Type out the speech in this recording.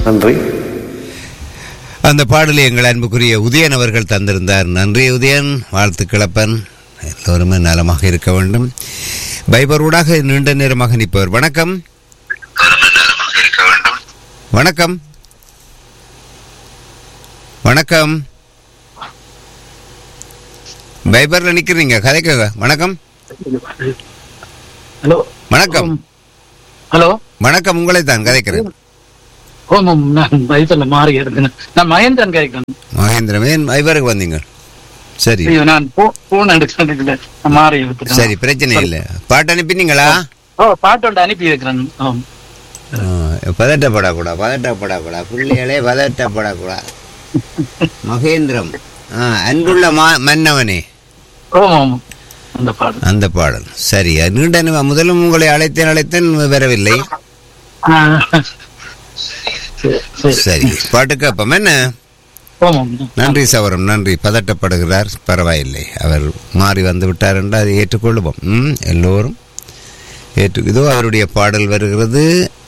நன்றி அந்த பாடலை எங்கள் அன்புக்குரிய உதயன் அவர்கள் தந்திருந்தார் நன்றி உதயன் வாழ்த்து கிளப்பன் எல்லோருமே நலமாக இருக்க வேண்டும் பைபரூடாக நீண்ட நேரமாக நிற்பவர் வணக்கம் வணக்கம் வணக்கம் பைபர்ல நிக்கிறீங்க கதைக்க வணக்கம் ஹலோ வணக்கம் ஹலோ வணக்கம் உங்களை தான் கதைக்கிறேன் ஓம் ஓம் நான் வயசுல மாறி இருக்கேன் நான் மகேந்திரன் கேட்கிறேன் மகேந்திரம் ஏன் பைபருக்கு வந்தீங்க சரி ஐயோ நான் போன் எடுக்கிறதுல நான் மாறி இருக்கிறேன் சரி பிரச்சனை இல்லை பாட்டு அனுப்பினீங்களா ஓ பாட்டு ஒன்று அனுப்பி இருக்கிறேன் ஆம். ஆ, பதட்டப்படக்கூடாது பதட்டப்படக்கூடாது பிள்ளைகளே பதட்டப்படக்கூடாது மகேந்திரம் ஆ, அன்புள்ள மா மன்னவனே ஓம் ஓம் அந்த பாடு அந்த பாடல் சரி அது நீண்ட நே- முதலும் உங்களை அழைத்தேன் அழைத்தேன் வரவில்லை ஆ, சரி, சரி. சரி பாட்டு கேட்போம் என்ன ஓம் ஓம் நன்றி சவரம் நன்றி பதட்டப்படுகிறார் பரவாயில்லை அவர் மாறி வந்து விட்டார் என்று அதை ஏற்றுக்கொள்ளுவோம் ம் எல்லோரும் ஏற்று இதோ அவருடைய பாடல் வருகிறது